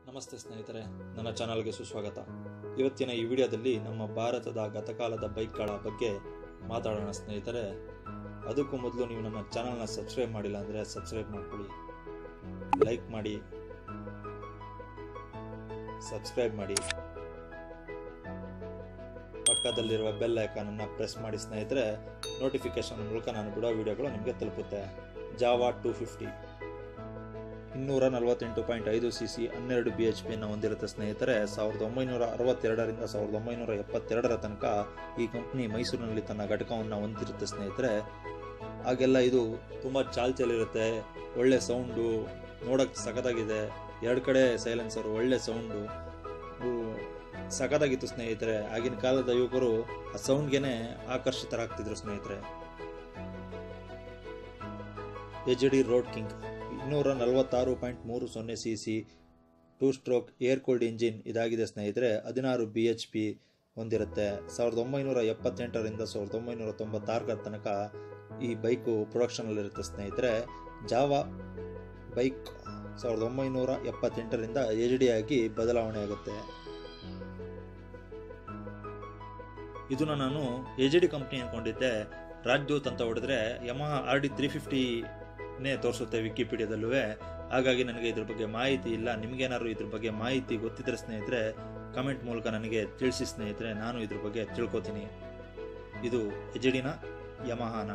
ನಮಸ್ತೆ ಸ್ನೇಹಿತರೆ ನನ್ನ ಚಾನಲ್ಗೆ ಸುಸ್ವಾಗತ ಇವತ್ತಿನ ಈ ವಿಡಿಯೋದಲ್ಲಿ ನಮ್ಮ ಭಾರತದ ಗತಕಾಲದ ಬೈಕ್ಗಳ ಬಗ್ಗೆ ಮಾತಾಡೋಣ ಸ್ನೇಹಿತರೆ ಅದಕ್ಕೂ ಮೊದಲು ನೀವು ನನ್ನ ಚಾನಲ್ನ ಸಬ್ಸ್ಕ್ರೈಬ್ ಮಾಡಿಲ್ಲ ಅಂದರೆ ಸಬ್ಸ್ಕ್ರೈಬ್ ಮಾಡ್ಕೊಳ್ಳಿ ಲೈಕ್ ಮಾಡಿ ಸಬ್ಸ್ಕ್ರೈಬ್ ಮಾಡಿ ಪಕ್ಕದಲ್ಲಿರುವ ಬೆಲ್ ಐಕಾನನ್ನು ಪ್ರೆಸ್ ಮಾಡಿ ಸ್ನೇಹಿತರೆ ನೋಟಿಫಿಕೇಶನ್ ಮೂಲಕ ನಾನು ಬಿಡೋ ವಿಡಿಯೋಗಳು ನಿಮಗೆ ತಲುಪುತ್ತೆ ಜಾವಾ ಟೂ ಫಿಫ್ಟಿ ಇನ್ನೂರ ನಲವತ್ತೆಂಟು ಪಾಯಿಂಟ್ ಐದು ಸಿ ಸಿ ಹನ್ನೆರಡು ಬಿ ಎಚ್ ಪಿಯನ್ನು ಹೊಂದಿರುತ್ತೆ ಸ್ನೇಹಿತರೆ ಸಾವಿರದ ಒಂಬೈನೂರ ಅರವತ್ತೆರಡರಿಂದ ಸಾವಿರದ ಒಂಬೈನೂರ ಎಪ್ಪತ್ತೆರಡರ ತನಕ ಈ ಕಂಪ್ನಿ ಮೈಸೂರಿನಲ್ಲಿ ತನ್ನ ಘಟಕವನ್ನು ಹೊಂದಿರುತ್ತೆ ಸ್ನೇಹಿತರೆ ಹಾಗೆಲ್ಲ ಇದು ತುಂಬ ಚಾಲ್ತಿಯಲ್ಲಿರುತ್ತೆ ಒಳ್ಳೆ ಸೌಂಡು ನೋಡೋಕ್ಕೆ ಸಖತ್ತಾಗಿದೆ ಎರಡು ಕಡೆ ಸೈಲೆನ್ಸರು ಒಳ್ಳೆ ಸೌಂಡು ಸಖತ್ತಾಗಿತ್ತು ಸ್ನೇಹಿತರೆ ಆಗಿನ ಕಾಲದ ಯುವಕರು ಆ ಸೌಂಡ್ಗೆನೆ ಆಕರ್ಷಿತರಾಗ್ತಿದ್ರು ಸ್ನೇಹಿತರೆ ಎಚ್ ಡಿ ರೋಡ್ ಕಿಂಗ್ ಇನ್ನೂರ ನಲವತ್ತಾರು ಪಾಯಿಂಟ್ ಮೂರು ಸೊನ್ನೆ C C two stroke air cooled engine ಇದಾಗಿದೆ ಸ್ನೇಹಿತರೆ ಹದಿನಾರು ಬಿ ಎಚ್ ಪಿ ಹೊಂದಿರುತ್ತೆ ಸಾವಿರದ ಒಂಬೈನೂರ ಎಪ್ಪತ್ತೆಂಟರಿಂದ ಸಾವಿರದ ಒಂಬೈನೂರ ತೊಂಬತ್ತಾರರ ತನಕ ಈ ಬೈಕು ಪ್ರೊಡಕ್ಷನಲ್ಲಿರುತ್ತೆ ಸ್ನೇಹಿತರೆ ಜಾವಾ ಬೈಕ್ ಸಾವಿರದ ಒಂಬೈನೂರ ಎಪ್ಪತ್ತೆಂಟರಿಂದ ಎಚ್ ಡಿ ಆಗಿ ಬದಲಾವಣೆ ಆಗುತ್ತೆ ಇದನ್ನ ನಾನು ಎಚ್ ಡಿ ಕಂಪ್ನಿ ಅಂದ್ಕೊಂಡಿದ್ದೆ ರಾಜ್ದೂತ್ ಅಂತ ಹೊಡೆದ್ರೆ ಯಮಹ ಆರ್ ಡಿ ತ್ರೀ ಫಿಫ್ಟಿನೇ ತೋರಿಸುತ್ತೆ ವಿಕಿಪೀಡಿಯಾದಲ್ಲೂ ಹಾಗಾಗಿ ನನಗೆ ಇದ್ರ ಬಗ್ಗೆ ಮಾಹಿತಿ ಇಲ್ಲ ನಿಮಗೇನಾದ್ರು ಇದ್ರ ಬಗ್ಗೆ ಮಾಹಿತಿ ಗೊತ್ತಿದ್ರೆ ಸ್ನೇಹಿತರೆ ಕಮೆಂಟ್ ಮೂಲಕ ನನಗೆ ತಿಳಿಸಿ ಸ್ನೇಹಿತರೆ ನಾನು ಇದ್ರ ಬಗ್ಗೆ ತಿಳ್ಕೊತೀನಿ ಇದು ಎಚ್ ಡಿನ ಯಮಹಾನ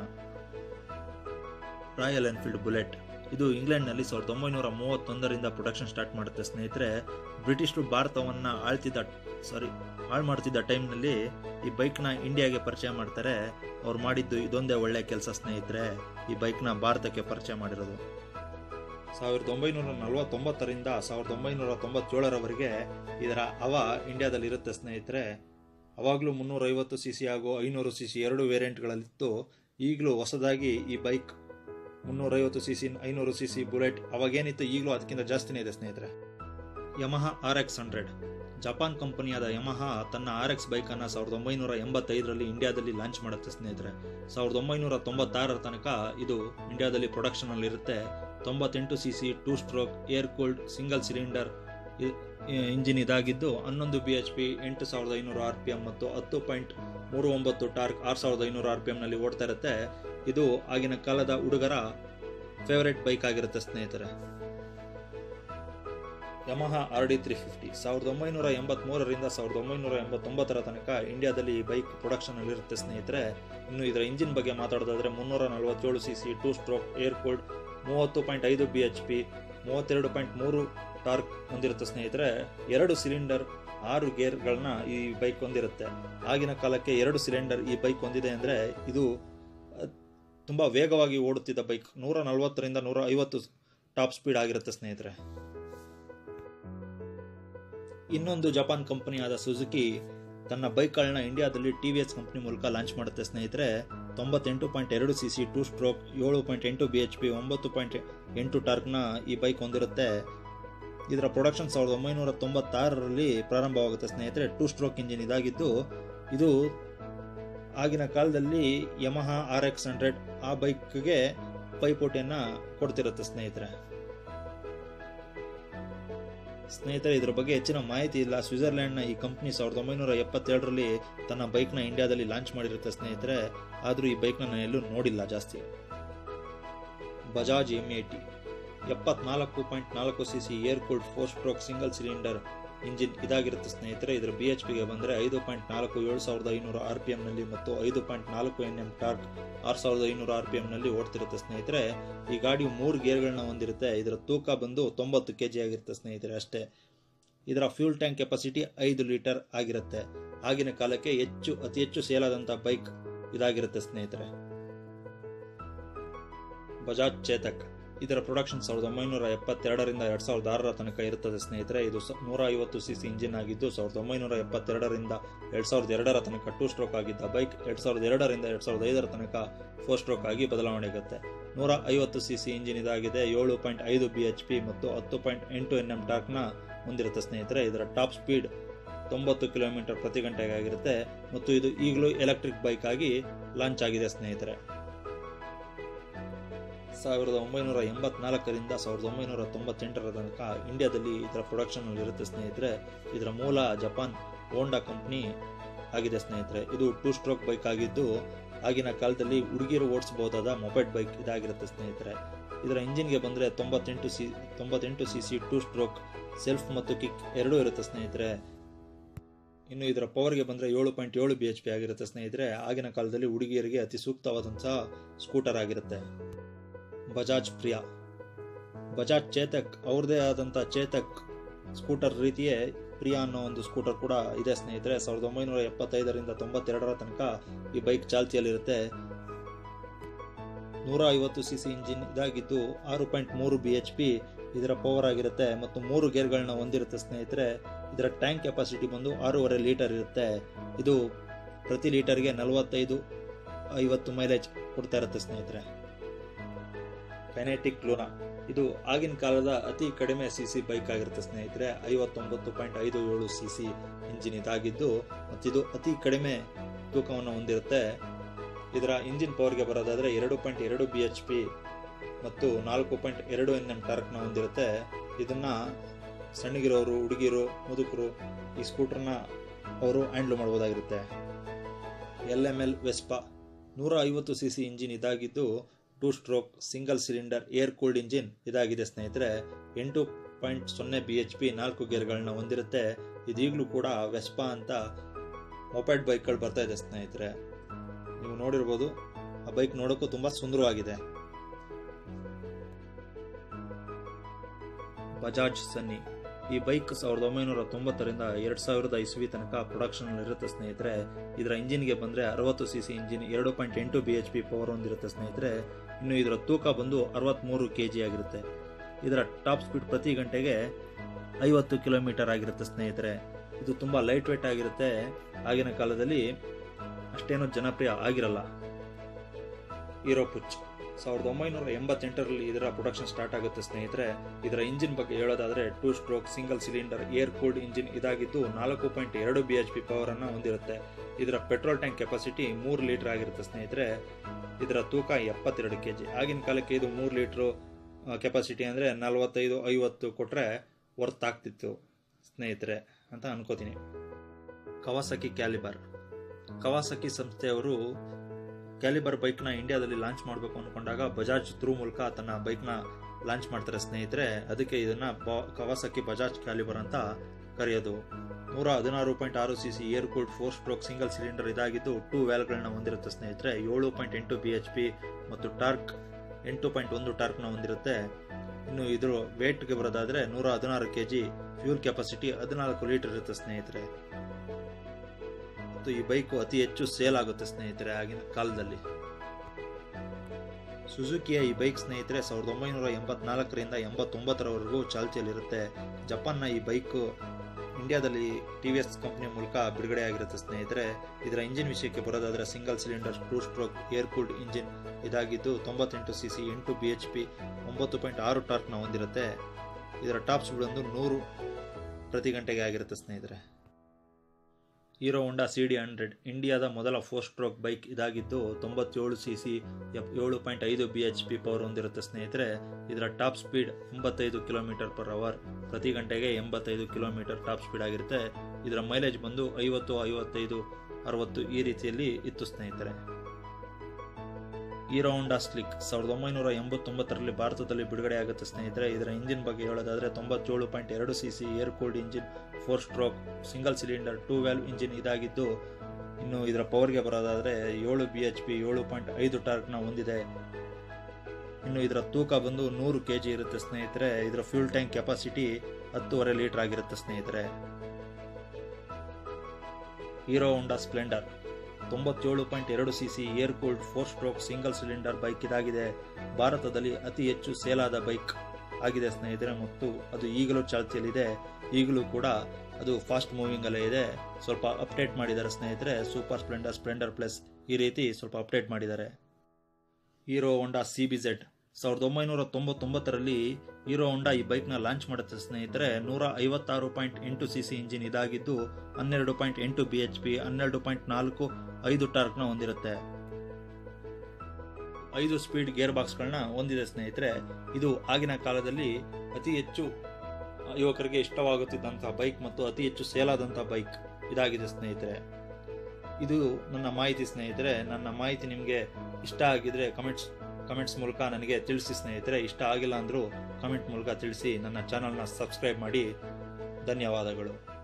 ರಾಯಲ್ ಎನ್ಫೀಲ್ಡ್ ಬುಲೆಟ್ ಇದು ಇಂಗ್ಲೆಂಡ್ನಲ್ಲಿ ಸಾವಿರದ ಒಂಬೈನೂರ ಮೂವತ್ತೊಂದರಿಂದ ಪ್ರೊಡಕ್ಷನ್ ಸ್ಟಾರ್ಟ್ ಮಾಡುತ್ತೆ ಸ್ನೇಹಿತರೆ ಬ್ರಿಟಿಷರು ಭಾರತವನ್ನು ಆಳ್ತಿದ್ದ ಸಾರಿ ಹಾಳು ಮಾಡ್ತಿದ್ದ ಟೈಮ್ನಲ್ಲಿ ಈ ಬೈಕ್ನ ಇಂಡಿಯಾಗೆ ಪರಿಚಯ ಮಾಡ್ತಾರೆ ಅವ್ರು ಮಾಡಿದ್ದು ಇದೊಂದೇ ಒಳ್ಳೆ ಕೆಲಸ ಸ್ನೇಹಿತರೆ ಈ ಬೈಕ್ನ ಭಾರತಕ್ಕೆ ಪರಿಚಯ ಮಾಡಿರೋದು ಸಾವಿರದ ಒಂಬೈನೂರ ನಲವತ್ತೊಂಬತ್ತರಿಂದ ಸಾವಿರದ ಒಂಬೈನೂರ ತೊಂಬತ್ತೇಳರವರೆಗೆ ಇದರ ಹವ ಇಂಡಿಯಾದಲ್ಲಿ ಇರುತ್ತೆ ಸ್ನೇಹಿತರೆ ಅವಾಗಲೂ ಮುನ್ನೂರೈವತ್ತು ಸಿ ಸಿ ಹಾಗೂ ಐನೂರು ಸಿ ಸಿ ಎರಡು ವೇರಿಯಂಟ್ಗಳಲ್ಲಿತ್ತು ಈಗಲೂ ಹೊಸದಾಗಿ ಈ ಬೈಕ್ ಮುನ್ನೂರೈವತ್ತು ಸಿ ಸಿ ಐನೂರು ಸಿ ಸಿ ಬುಲೆಟ್ ಅವಾಗೇನಿತ್ತು ಈಗಲೂ ಅದಕ್ಕಿಂತ ಜಾಸ್ತಿನೇ ಇದೆ ಸ್ನೇಹಿತರೆ Yamaha R X hundred Japan ಕಂಪನಿಯಾದ ಯಮಹ ತನ್ನ ಆರ್ ಎಕ್ಸ್ ಬೈಕನ್ನು ಸಾವಿರದ ಒಂಬೈನೂರ ಎಂಬತ್ತೈದರಲ್ಲಿ ಇಂಡಿಯಾದಲ್ಲಿ ಲಾಂಚ್ ಮಾಡುತ್ತೆ ಸ್ನೇಹಿತರೆ ಸಾವಿರದ ಒಂಬೈನೂರ ತೊಂಬತ್ತಾರರ ತನಕ ಇದು ಇಂಡಿಯಾದಲ್ಲಿ ಪ್ರೊಡಕ್ಷನಲ್ಲಿರುತ್ತೆ ತೊಂಬತ್ತೆಂಟು C C two stroke air cooled single cylinder engine ಇದಾಗಿದ್ದು ಹನ್ನೊಂದು ಬಿ ಎಚ್ ಪಿ ಎಂಟು ಸಾವಿರದ ಐನೂರು ಆರ್ ಪಿ ಎಮ್ ಮತ್ತು ಹತ್ತು ಪಾಯಿಂಟ್ ಮೂರು ಒಂಬತ್ತು ಟಾರ್ಕ್ ಆರು ಸಾವಿರದ ಐನೂರು ಆರ್ ಪಿ ಎಮ್ನಲ್ಲಿ ಓಡ್ತಾ ಇರುತ್ತೆ ಇದು ಆಗಿನ ಕಾಲದ ಹುಡುಗರ ಫೇವರೇಟ್ ಬೈಕ್ ಆಗಿರುತ್ತೆ ಸ್ನೇಹಿತರೆ Yamaha R D three fifty ಸಾವಿರದ ಒಂಬೈನೂರ ಎಂಬತ್ಮೂರರಿಂದ ಸಾವಿರದ ಒಂಬೈನೂರ ಎಂಬತ್ತೊಂಬತ್ತರ ತನಕ ಇಂಡಿಯಾದಲ್ಲಿ ಈ ಬೈಕ್ ಪ್ರೊಡಕ್ಷನಲ್ಲಿರುತ್ತೆ ಸ್ನೇಹಿತರೆ ಇನ್ನು ಇದರ ಇಂಜಿನ್ ಬಗ್ಗೆ ಮಾತಾಡೋದಾದ್ರೆ ಮುನ್ನೂರ ನಲವತ್ತೇಳು C C two stroke air cooled ಮೂವತ್ತು ಪಾಯಿಂಟ್ ಐದು ಬಿ ಎಚ್ ಪಿ ಮೂವತ್ತೆರಡು ಪಾಯಿಂಟ್ ಮೂರು ಟಾರ್ಕ್ ಹೊಂದಿರುತ್ತೆ ಸ್ನೇಹಿತರೆ ಎರಡು ಸಿಲಿಂಡರ್ ಆರು ಗೇರ್ಗಳನ್ನ ಈ ಬೈಕ್ ಹೊಂದಿರುತ್ತೆ ಆಗಿನ ಕಾಲಕ್ಕೆ ಎರಡು ಸಿಲಿಂಡರ್ ಈ ಬೈಕ್ ಹೊಂದಿದೆ ಅಂದರೆ ಇದು ತುಂಬ ವೇಗವಾಗಿ ಓಡುತ್ತಿದ್ದ ಬೈಕ್ ನೂರ ನಲವತ್ತರಿಂದ ನೂರ ಐವತ್ತು ಟಾಪ್ ಸ್ಪೀಡ್ ಆಗಿರುತ್ತೆ ಸ್ನೇಹಿತರೆ ಇನ್ನೊಂದು ಜಪಾನ್ ಕಂಪನಿಯಾದ ಸುಜುಕಿ ತನ್ನ ಬೈಕ್ಗಳನ್ನ ಇಂಡಿಯಾದಲ್ಲಿ ಟಿ ವಿ ಎಸ್ ಕಂಪ್ನಿ ಮೂಲಕ ಲಾಂಚ್ ಮಾಡುತ್ತೆ ಸ್ನೇಹಿತರೆ ತೊಂಬತ್ತೆಂಟು ಪಾಯಿಂಟ್ ಎರಡು ಸಿ ಸಿ ಟೂ ಸ್ಟ್ರೋಕ್ ಏಳು ಪಾಯಿಂಟ್ ಎಂಟು ಬಿ ಎಚ್ ಪಿ ಒಂಬತ್ತು ಪಾಯಿಂಟ್ ಎಂಟು ಟಾರ್ಕ್ನ ಈ ಬೈಕ್ ಹೊಂದಿರುತ್ತೆ ಇದರ ಪ್ರೊಡಕ್ಷನ್ ಸಾವಿರದ ಒಂಬೈನೂರ ತೊಂಬತ್ತಾರರಲ್ಲಿ ಪ್ರಾರಂಭವಾಗುತ್ತೆ ಸ್ನೇಹಿತರೆ ಟೂ ಸ್ಟ್ರೋಕ್ ಇಂಜಿನ್ ಇದಾಗಿದ್ದು ಇದು ಆಗಿನ ಕಾಲದಲ್ಲಿ ಯಮಹ ಆರ್ ಎಕ್ಸ್ ಹಂಡ್ರೆಡ್ ಆ ಬೈಕ್ಗೆ ಪೈಪೋಟಿಯನ್ನು ಕೊಡ್ತಿರುತ್ತೆ ಸ್ನೇಹಿತರೆ ಸ್ನೇಹಿತರೆ ಇದ್ರ ಬಗ್ಗೆ ಹೆಚ್ಚಿನ ಮಾಹಿತಿ ಇಲ್ಲ ಸ್ವಿಟ್ಜರ್ಲೆಂಡ್ನ ಈ ಕಂಪ್ನಿ ಸಾವಿರದ ಒಂಬೈನೂರ ಎಪ್ಪತ್ತೆರಡರಲ್ಲಿ ತನ್ನ ಬೈಕ್ನ ಇಂಡಿಯಾದಲ್ಲಿ ಲಾಂಚ್ ಮಾಡಿರುತ್ತೆ ಸ್ನೇಹಿತರೆ ಆದರೂ ಈ ಬೈಕ್ನ ನಾನು ಎಲ್ಲೂ ನೋಡಿಲ್ಲ ಜಾಸ್ತಿ ಬಜಾಜ್ ಎಮ್ ಏಟಿ ಎಪ್ಪತ್ನಾಲ್ಕು ಪಾಯಿಂಟ್ ನಾಲ್ಕು C C air cooled four stroke single cylinder engine ಇದಾಗಿರುತ್ತೆ ಸ್ನೇಹಿತರೆ ಇದರ ಬಿ ಎಚ್ ಪಿಗೆ ಬಂದರೆ ಐದು ಪಾಯಿಂಟ್ ನಾಲ್ಕು ಏಳು ಸಾವಿರದ ಐನೂರು ಆರ್ ಪಿ ಎಮ್ನಲ್ಲಿ ಮತ್ತು ಐದು ಪಾಯಿಂಟ್ ನಾಲ್ಕು ಎನ್ ಎಂ ಟಾರ್ಕ್ ಆರು ಸಾವಿರದ ಐನೂರು ಆರ್ ಪಿ ಎಮ್ನಲ್ಲಿ ಓಡ್ತಿರುತ್ತೆ ಸ್ನೇಹಿತರೆ ಈ ಗಾಡಿಯು ಮೂರು ಗೇರ್ಗಳನ್ನ ಹೊಂದಿರುತ್ತೆ ಇದರ ತೂಕ ಬಂದು ತೊಂಬತ್ತು ಕೆ ಜಿ ಆಗಿರುತ್ತೆ ಸ್ನೇಹಿತರೆ ಅಷ್ಟೇ ಇದರ ಫ್ಯೂಲ್ ಟ್ಯಾಂಕ್ ಕೆಪಾಸಿಟಿ ಐದು ಲೀಟರ್ ಆಗಿರುತ್ತೆ ಆಗಿನ ಕಾಲಕ್ಕೆ ಹೆಚ್ಚು ಅತಿ ಹೆಚ್ಚು ಸೇಲಾದಂಥ ಬೈಕ್ ಇದಾಗಿರುತ್ತೆ ಸ್ನೇಹಿತರೆ ಬಜಾಜ್ ಚೇತಕ್ ಇದರ ಪ್ರೊಡಕ್ಷನ್ ಸಾವಿರದ ಒಂಬೈನೂರ ಎಪ್ಪತ್ತೆರಡರಿಂದ ಎರಡು ಸಾವಿರದ ಆರರ ತನಕ ಇರುತ್ತದೆ ಸ್ನೇಹಿತರೆ ಇದು ನೂರ ಐವತ್ತು ಸಿ ಸಿ ಇಂಜಿನ್ ಆಗಿದ್ದು ಸಾವಿರದ ಒಂಬೈನೂರ ಎಪ್ಪತ್ತೆರಡರಿಂದ ಎರಡು ಸಾವಿರದ ಎರಡರ ತನಕ ಟೂ ಸ್ಟ್ರೋಕ್ ಆಗಿದ್ದ ಬೈಕ್ ಎರಡು ಸಾವಿರದ ಎರಡರಿಂದ ಎರಡು ಸಾವಿರದ ಐದರ ತನಕ ಫೋರ್ ಸ್ಟ್ರೋಕ್ ಆಗಿ ಬದಲಾವಣೆ ಆಗುತ್ತೆ ನೂರ ಐವತ್ತು ಸಿ ಸಿ ಇಂಜಿನ್ ಇದಾಗಿದೆ ಏಳು ಪಾಯಿಂಟ್ ಐದು ಬಿ ಎಚ್ ಪಿ ಮತ್ತು ಹತ್ತು ಪಾಯಿಂಟ್ ಎಂಟು ಎನ್ ಎಂ ಟಾರ್ಕ್ನ ಹೊಂದಿರುತ್ತೆ ಸ್ನೇಹಿತರೆ ಇದರ ಟಾಪ್ ಸ್ಪೀಡ್ ತೊಂಬತ್ತು ಕಿಲೋಮೀಟರ್ ಪ್ರತಿ ಗಂಟೆಗೆ ಆಗಿರುತ್ತೆ ಮತ್ತು ಇದು ಈಗಲೂ ಎಲೆಕ್ಟ್ರಿಕ್ ಬೈಕ್ ಆಗಿ ಲಾಂಚ್ ಆಗಿದೆ ಸ್ನೇಹಿತರೆ ಸಾವಿರದ ಒಂಬೈನೂರ ಎಂಬತ್ನಾಲ್ಕರಿಂದ ಸಾವಿರದ ಒಂಬೈನೂರ ತೊಂಬತ್ತೆಂಟರ ತನಕ ಇಂಡಿಯಾದಲ್ಲಿ ಇದರ ಪ್ರೊಡಕ್ಷನ್ ಇರುತ್ತೆ ಸ್ನೇಹಿತರೆ ಇದರ ಮೂಲ ಜಪಾನ್ ಹೋಂಡಾ ಕಂಪ್ನಿ ಆಗಿದೆ ಸ್ನೇಹಿತರೆ ಇದು ಟೂ ಸ್ಟ್ರೋಕ್ ಬೈಕ್ ಆಗಿದ್ದು ಆಗಿನ ಕಾಲದಲ್ಲಿ ಹುಡುಗಿರು ಓಡಿಸಬಹುದಾದ ಮೊಬೈಲ್ ಬೈಕ್ ಇದಾಗಿರುತ್ತೆ ಸ್ನೇಹಿತರೆ ಇದರ ಇಂಜಿನ್ಗೆ ಬಂದರೆ ತೊಂಬತ್ತೆಂಟು ಸಿ ತೊಂಬತ್ತೆಂಟು C C two stroke self ಮತ್ತು ಕಿಕ್ ಎರಡೂ ಇರುತ್ತೆ ಸ್ನೇಹಿತರೆ ಇನ್ನು ಇದರ ಪವರ್ಗೆ ಬಂದರೆ ಏಳು ಪಾಯಿಂಟ್ ಏಳು ಬಿ ಎಚ್ ಪಿ ಆಗಿರುತ್ತೆ ಸ್ನೇಹಿತರೆ ಆಗಿನ ಕಾಲದಲ್ಲಿ ಹುಡುಗಿಯರಿಗೆ ಅತಿ ಸೂಕ್ತವಾದಂತಹ ಸ್ಕೂಟರ್ ಆಗಿರುತ್ತೆ ಬಜಾಜ್ ಪ್ರಿಯಾ ಬಜಾಜ್ ಚೇತಕ್ ಅವ್ರದೇ ಆದಂಥ ಚೇತಕ್ ಸ್ಕೂಟರ್ ರೀತಿಯೇ ಪ್ರಿಯಾ ಅನ್ನೋ ಒಂದು ಸ್ಕೂಟರ್ ಕೂಡ ಇದೆ ಸ್ನೇಹಿತರೆ ಸಾವಿರದ ಒಂಬೈನೂರ ಎಪ್ಪತ್ತೈದರಿಂದ ತೊಂಬತ್ತೆರಡರ ತನಕ ಈ ಬೈಕ್ ಚಾಲ್ತಿಯಲ್ಲಿರುತ್ತೆ ನೂರ ಐವತ್ತು ಸಿ ಸಿ ಇಂಜಿನ್ ಇದಾಗಿದ್ದು ಆರು ಪಾಯಿಂಟ್ ಮೂರು ಬಿ ಎಚ್ ಪಿ ಇದರ ಪವರ್ ಆಗಿರುತ್ತೆ ಮತ್ತು ಮೂರು ಗೇರ್ಗಳನ್ನ ಹೊಂದಿರುತ್ತೆ ಸ್ನೇಹಿತರೆ ಇದರ ಟ್ಯಾಂಕ್ ಕೆಪಾಸಿಟಿ ಬಂದು ಆರೂವರೆ ಲೀಟರ್ ಇರುತ್ತೆ ಇದು ಪ್ರತಿ ಲೀಟರ್ಗೆ ನಲವತ್ತೈದು ಐವತ್ತು ಮೈಲೇಜ್ ಕೊಡ್ತಾ ಇರುತ್ತೆ ಸ್ನೇಹಿತರೆ ಕೈನೆಟಿಕ್ ಲೂನಾ ಇದು ಆಗಿನ ಕಾಲದ ಅತಿ ಕಡಿಮೆ ಸಿ ಸಿ ಬೈಕ್ ಆಗಿರುತ್ತೆ ಸ್ನೇಹಿತರೆ ಐವತ್ತೊಂಬತ್ತು ಪಾಯಿಂಟ್ ಐದು ಏಳು ಸಿ ಸಿ ಇಂಜಿನ್ ಇದಾಗಿದ್ದು ಮತ್ತಿದು ಅತಿ ಕಡಿಮೆ ತೂಕವನ್ನು ಹೊಂದಿರುತ್ತೆ ಇದರ ಇಂಜಿನ್ ಪವರ್ಗೆ ಬರೋದಾದರೆ ಎರಡು ಪಾಯಿಂಟ್ ಎರಡು ಬಿ ಎಚ್ ಪಿ ಮತ್ತು ನಾಲ್ಕು ಪಾಯಿಂಟ್ ಎರಡು ಎನ್ ಎಂ ಟಾರ್ಕ್ನ ಹೊಂದಿರುತ್ತೆ ಇದನ್ನು ಸಣ್ಣಗಿರೋರು ಹುಡುಗಿರು ಮುದುಕರು ಈ ಸ್ಕೂಟ್ರನ್ನ ಅವರು ಹ್ಯಾಂಡ್ಲ್ ಮಾಡ್ಬೋದಾಗಿರುತ್ತೆ ಎಲ್ ಎಮ್ ಎಲ್ ವೆಸ್ಪಾ ನೂರ ಐವತ್ತು ಸಿ ಸಿ ಇಂಜಿನ್ ಇದಾಗಿದ್ದು two stroke single cylinder air cooled engine ಇದಾಗಿದೆ ಸ್ನೇಹಿತರೆ ಎಂಟು ಪಾಯಿಂಟ್ ಸೊನ್ನೆ ಬಿ ಎಚ್ ಪಿ ನಾಲ್ಕು ಗೇರ್ಗಳನ್ನ ಹೊಂದಿರುತ್ತೆ ಇದೀಗಲೂ ಕೂಡ ವೆಸ್ಪಾ ಅಂತ ಮೊಪೈಡ್ ಬೈಕ್ಗಳು ಬರ್ತಾ ಇದೆ ಸ್ನೇಹಿತರೆ ನೀವು ನೋಡಿರ್ಬೋದು ಆ ಬೈಕ್ ನೋಡೋಕ್ಕೂ ತುಂಬ ಸುಂದರವಾಗಿದೆ ಬಜಾಜ್ ಸನ್ನಿ ಈ ಬೈಕ್ ಸಾವಿರದ ಒಂಬೈನೂರ ತೊಂಬತ್ತರಿಂದ ಎರಡು ಸಾವಿರದ ಇಸ್ವಿ ತನಕ ಪ್ರೊಡಕ್ಷನ್ ಇರುತ್ತೆ ಸ್ನೇಹಿತರೆ ಇದರ ಇಂಜಿನ್ಗೆ ಬಂದರೆ ಅರವತ್ತು ಸಿ ಸಿ ಇಂಜಿನ್ ಎರಡು ಪಾಯಿಂಟ್ ಎಂಟು ಬಿ ಎಚ್ ಪಿ ಪವರ್ ಹೊಂದಿರುತ್ತೆ ಸ್ನೇಹಿತರೆ ಇನ್ನು ಇದರ ತೂಕ ಬಂದು ಅರವತ್ತ್ಮೂರು ಕೆ ಜಿ ಆಗಿರುತ್ತೆ ಇದರ ಟಾಪ್ ಸ್ಪೀಡ್ ಪ್ರತಿ ಗಂಟೆಗೆ ಐವತ್ತು ಕಿಲೋಮೀಟರ್ ಆಗಿರುತ್ತೆ ಸ್ನೇಹಿತರೆ ಇದು ತುಂಬ ಲೈಟ್ ವೇಟ್ ಆಗಿರುತ್ತೆ ಆಗಿನ ಕಾಲದಲ್ಲಿ ಅಷ್ಟೇನು ಜನಪ್ರಿಯ ಆಗಿರಲ್ಲ ಹೀರೋ ಪುಚ್ ಸಾವಿರದ ಒಂಬೈನೂರ ಎಂಬತ್ತೆಂಟರಲ್ಲಿ ಇದರ ಪ್ರೊಡಕ್ಷನ್ ಸ್ಟಾರ್ಟ್ ಆಗುತ್ತೆ ಸ್ನೇಹಿತರೆ ಇದರ ಇಂಜಿನ್ ಬಗ್ಗೆ ಹೇಳೋದಾದರೆ two stroke single cylinder air cooled engine ಇದಾಗಿದ್ದು ನಾಲ್ಕು ಪಾಯಿಂಟ್ ಎರಡು ಬಿ ಎಚ್ ಪಿ ಪವರನ್ನು ಹೊಂದಿರುತ್ತೆ ಇದರ ಪೆಟ್ರೋಲ್ ಟ್ಯಾಂಕ್ ಕೆಪಾಸಿಟಿ ಮೂರು ಲೀಟರ್ ಆಗಿರುತ್ತೆ ಸ್ನೇಹಿತರೆ ಇದರ ತೂಕ ಎಪ್ಪತ್ತೆರಡು ಕೆ ಜಿ ಆಗಿನ ಕಾಲಕ್ಕೆ ಇದು ಮೂರು ಲೀಟ್ರು ಕೆಪಾಸಿಟಿ ಅಂದರೆ ನಲವತ್ತೈದು ಐವತ್ತು ಕೊಟ್ಟರೆ ವರ್ತ್ ಆಗ್ತಿತ್ತು ಸ್ನೇಹಿತರೆ ಅಂತ ಅನ್ಕೋತೀನಿ ಕವಾಸಕಿ ಕ್ಯಾಲಿಬರ್ ಕವಾಸಕಿ ಸಂಸ್ಥೆಯವರು ಕ್ಯಾಲಿಬರ್ ಬೈಕ್ನ ಇಂಡಿಯಾದಲ್ಲಿ ಲಾಂಚ್ ಮಾಡಬೇಕು ಅಂದ್ಕೊಂಡಾಗ ಬಜಾಜ್ ಥ್ರೂ ಮೂಲಕ ತನ್ನ ಬೈಕ್ನ ಲಾಂಚ್ ಮಾಡ್ತಾರೆ ಸ್ನೇಹಿತರೆ ಅದಕ್ಕೆ ಇದನ್ನು ಬ ಕವಾಸಕಿ ಬಜಾಜ್ ಕ್ಯಾಲಿಬರ್ ಅಂತ ಕರೆಯೋದು ನೂರ ಹದಿನಾರು ಪಾಯಿಂಟ್ ಆರು C C air cooled four stroke single cylinder ಇದಾಗಿದ್ದು ಟೂ ವ್ಯಾಲ್ಗಳನ್ನ ಹೊಂದಿರುತ್ತೆ ಸ್ನೇಹಿತರೆ ಏಳು ಪಾಯಿಂಟ್ ಎಂಟು ಬಿ ಎಚ್ ಪಿ ಮತ್ತು ಟಾರ್ಕ್ ಎಂಟು ಪಾಯಿಂಟ್ ಒಂದು ಟಾರ್ಕ್ನ ಹೊಂದಿರುತ್ತೆ ಇನ್ನು ಇದ್ರ ವೇಟ್ಗೆ ಬರೋದಾದರೆ ನೂರ ಹದಿನಾರು ಕೆ ಜಿ ಫ್ಯೂಲ್ ಕೆಪಾಸಿಟಿ ಹದಿನಾಲ್ಕು ಲೀಟರ್ ಇರುತ್ತೆ ಸ್ನೇಹಿತರೆ ಮತ್ತು ಈ ಬೈಕು ಅತಿ ಹೆಚ್ಚು ಸೇಲ್ ಆಗುತ್ತೆ ಸ್ನೇಹಿತರೆ ಆಗಿನ ಕಾಲದಲ್ಲಿ ಸುಜುಕಿಯ ಈ ಬೈಕ್ ಸ್ನೇಹಿತರೆ ಸಾವಿರದ ಒಂಬೈನೂರ ಎಂಬತ್ನಾಲ್ಕರಿಂದ ಎಂಬತ್ತೊಂಬತ್ತರವರೆಗೂ ಚಾಲ್ತಿಯಲ್ಲಿರುತ್ತೆ ಜಪಾನ್ನ ಈ ಬೈಕು ಇಂಡಿಯಾದಲ್ಲಿ ಟಿ ವಿ ಎಸ್ ಕಂಪ್ನಿ ಮೂಲಕ ಬಿಡುಗಡೆ ಆಗಿರುತ್ತೆ ಸ್ನೇಹಿತರೆ ಇದರ ಇಂಜಿನ್ ವಿಷಯಕ್ಕೆ ಬರೋದಾದರೆ single cylinder two stroke air cooled engine ಇದಾಗಿದ್ದು ತೊಂಬತ್ತೆಂಟು ಸಿ ಸಿ ಎಂಟು ಬಿ ಎಚ್ ಪಿ ಒಂಬತ್ತು ಪಾಯಿಂಟ್ ಆರು ಟಾರ್ಕ್ನ ಹೊಂದಿರುತ್ತೆ ಇದರ ಟಾಪ್ ಸ್ಪೀಡ್ ಒಂದು ನೂರು ಪ್ರತಿ ಗಂಟೆಗೆ ಆಗಿರುತ್ತೆ ಸ್ನೇಹಿತರೆ Hero Honda C D hundred ಇಂಡಿಯಾದ ಮೊದಲ ಫೋರ್ ಸ್ಟ್ರೋಕ್ ಬೈಕ್ ಇದಾಗಿದ್ದು ತೊಂಬತ್ತೇಳು ಸಿ ಸಿ ಏಳು ಪಾಯಿಂಟ್ ಐದು ಬಿ ಎಚ್ ಪಿ ಪವರ್ ಹೊಂದಿರುತ್ತೆ ಸ್ನೇಹಿತರೆ ಇದರ ಟಾಪ್ ಸ್ಪೀಡ್ ಎಂಬತ್ತೈದು ಕಿಲೋಮೀಟರ್ ಪರ್ ಅವರ್ ಪ್ರತಿ ಗಂಟೆಗೆ ಎಂಬತ್ತೈದು ಕಿಲೋಮೀಟರ್ ಟಾಪ್ ಸ್ಪೀಡ್ ಆಗಿರುತ್ತೆ ಇದರ ಮೈಲೇಜ್ ಬಂದು ಐವತ್ತು ಐವತ್ತೈದು ಅರವತ್ತು ಈ ರೀತಿಯಲ್ಲಿ ಇತ್ತು ಸ್ನೇಹಿತರೆ ಹೀರೋ ಹೋಂಡಾ ಸ್ಲಿಕ್ ಸಾವಿರದ ಒಂಬೈನೂರ ಎಂಬತ್ತೊಂಬತ್ತರಲ್ಲಿ ಭಾರತದಲ್ಲಿ ಬಿಡುಗಡೆ ಆಗುತ್ತೆ ಸ್ನೇಹಿತರೆ ಇದರ ಇಂಜಿನ್ ಬಗ್ಗೆ ಹೇಳೋದಾದರೆ ತೊಂಬತ್ತೇಳು ಪಾಯಿಂಟ್ ಎರಡು C C air cooled engine four stroke single cylinder two valve engine ಇದಾಗಿದ್ದು ಇನ್ನು ಇದರ ಪವರ್ಗೆ ಬರೋದಾದರೆ ಏಳು ಬಿ ಎಚ್ ಪಿ ಏಳು ಪಾಯಿಂಟ್ ಐದು ಟಾರ್ಕ್ನ ಹೊಂದಿದೆ ಇನ್ನು ಇದರ ತೂಕ ಬಂದು ನೂರು ಕೆ ಜಿ ಇರುತ್ತೆ ಸ್ನೇಹಿತರೆ ಇದರ ಫ್ಯೂಲ್ ಟ್ಯಾಂಕ್ ಕೆಪಾಸಿಟಿ ಹತ್ತುವರೆ ಲೀಟರ್ ಆಗಿರುತ್ತೆ ಸ್ನೇಹಿತರೆ ಹೀರೋ ಹೋಂಡಾ ಸ್ಪ್ಲೆಂಡರ್ ತೊಂಬತ್ತೇಳು ಪಾಯಿಂಟ್ ಎರಡು C C air cooled four stroke single cylinder bike ಇದಾಗಿದೆ ಭಾರತದಲ್ಲಿ ಅತಿ ಹೆಚ್ಚು ಸೇಲಾದ ಬೈಕ್ ಆಗಿದೆ ಸ್ನೇಹಿತರೆ ಮತ್ತು ಅದು ಈಗಲೂ ಚಾಲ್ತಿಯಲ್ಲಿದೆ ಈಗಲೂ ಕೂಡ ಅದು ಫಾಸ್ಟ್ ಮೂವಿಂಗ್ ಅಲ್ಲೇ ಇದೆ ಸ್ವಲ್ಪ ಅಪ್ಡೇಟ್ ಮಾಡಿದ್ದಾರೆ ಸ್ನೇಹಿತರೆ ಸೂಪರ್ ಸ್ಪ್ಲೆಂಡರ್ ಸ್ಪ್ಲೆಂಡರ್ ಪ್ಲಸ್ ಈ ರೀತಿ ಸ್ವಲ್ಪ ಅಪ್ಡೇಟ್ ಮಾಡಿದ್ದಾರೆ Hero Honda C B Z ಸಾವಿರದ ಒಂಬೈನೂರ ತೊಂಬತ್ತೊಂಬತ್ತರಲ್ಲಿ ಹೀರೋ ಹೋಂಡಾ ಈ ಬೈಕ್ನ ಲಾಂಚ್ ಮಾಡುತ್ತೆ ಸ್ನೇಹಿತರೆ ನೂರ ಐವತ್ತಾರು ಪಾಯಿಂಟ್ ಎಂಟು ಸಿ ಸಿ ಇಂಜಿನ್ ಇದಾಗಿದ್ದು ಹನ್ನೆರಡು ಪಾಯಿಂಟ್ ಎಂಟು ಬಿ ಎಚ್ ಪಿ ಹನ್ನೆರಡು ಪಾಯಿಂಟ್ ನಾಲ್ಕು ಐದು ಟಾರ್ಕ್ನ ಹೊಂದಿರುತ್ತೆ ಐದು ಸ್ಪೀಡ್ ಗೇರ್ ಬಾಕ್ಸ್ಗಳನ್ನ ಹೊಂದಿದೆ ಸ್ನೇಹಿತರೆ ಇದು ಆಗಿನ ಕಾಲದಲ್ಲಿ ಅತಿ ಹೆಚ್ಚು ಯುವಕರಿಗೆ ಇಷ್ಟವಾಗುತ್ತಿದ್ದಂತಹ ಬೈಕ್ ಮತ್ತು ಅತಿ ಹೆಚ್ಚು ಸೇಲಾದಂತಹ ಬೈಕ್ ಇದಾಗಿದೆ ಸ್ನೇಹಿತರೆ ಇದು ನನ್ನ ಮಾಹಿತಿ ಸ್ನೇಹಿತರೆ ನನ್ನ ಮಾಹಿತಿ ನಿಮಗೆ ಇಷ್ಟ ಆಗಿದ್ರೆ ಕಮೆಂಟ್ಸ್ ಕಮೆಂಟ್ಸ್ ಮೂಲಕ ನನಗೆ ತಿಳಿಸಿ ಸ್ನೇಹಿತರೆ ಇಷ್ಟ ಆಗಿಲ್ಲ ಅಂದರೂ ಕಮೆಂಟ್ ಮೂಲಕ ತಿಳಿಸಿ ನನ್ನ ಚಾನಲ್ನ ಸಬ್ಸ್ಕ್ರೈಬ್ ಮಾಡಿ ಧನ್ಯವಾದಗಳು